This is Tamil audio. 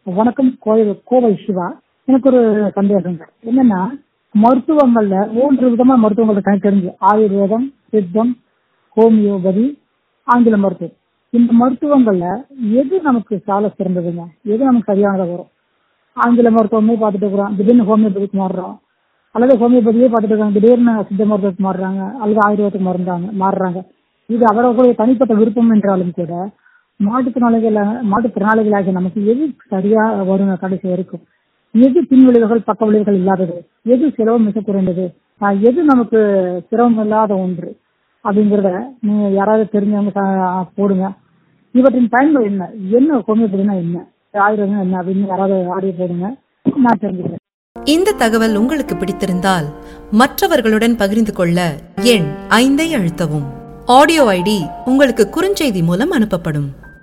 வணக்கம் கோயில் கோவை சிவா எனக்கு ஒரு சந்தேகங்க என்னன்னா மருத்துவங்கள்ல மூன்று விதமா மருத்துவங்கள் தனி தெரிஞ்சு ஆயுர்வேதம் சித்தம் ஹோமியோபதி ஆங்கில மருத்துவம் இந்த மருத்துவங்கள்ல எது நமக்கு சால சிறந்ததுங்க எது நமக்கு சரியானதா வரும் ஆங்கில மருத்துவமே பார்த்துட்டு இருக்கிறோம் திடீர்னு ஹோமியோபதிக்கு மாறுறோம் அல்லது ஹோமியோபதியே பார்த்துட்டு இருக்காங்க திடீர்னு சித்த மருத்துவத்துக்கு மாறுறாங்க அல்லது ஆயுர்வேதத்துக்கு மாறுறாங்க மாறுறாங்க இது அவர்களுடைய தனிப்பட்ட விருப்பம் என்றாலும் கூட மாற்றுத்திறனாளிகள் மாற்றுத்திறனாளிகளாகிய நமக்கு எது சரியா வரும் கடைசி வரைக்கும் எது பின்விளைவுகள் பக்க விளைவுகள் இல்லாதது எது செலவு மிக குறைந்தது ஆஹ் எது நமக்கு சிரமம் இல்லாத ஒன்று அப்படிங்கிறத நீங்க யாராவது தெரிஞ்சவங்க ச- போடுங்க இவற்றின் பயன்கள் என்ன என்ன ஹோமியோபதினா என்ன ஆயுர்வேதம் என்ன அப்படின்னு யாராவது ஆடியோ போடுங்க நான் தெரிஞ்சுக்கிறேன் இந்த தகவல் உங்களுக்கு பிடித்திருந்தால் மற்றவர்களுடன் பகிர்ந்து கொள்ள எண் ஐந்தை அழுத்தவும் ஆடியோ ஐடி உங்களுக்கு குறுஞ்செய்தி மூலம் அனுப்பப்படும்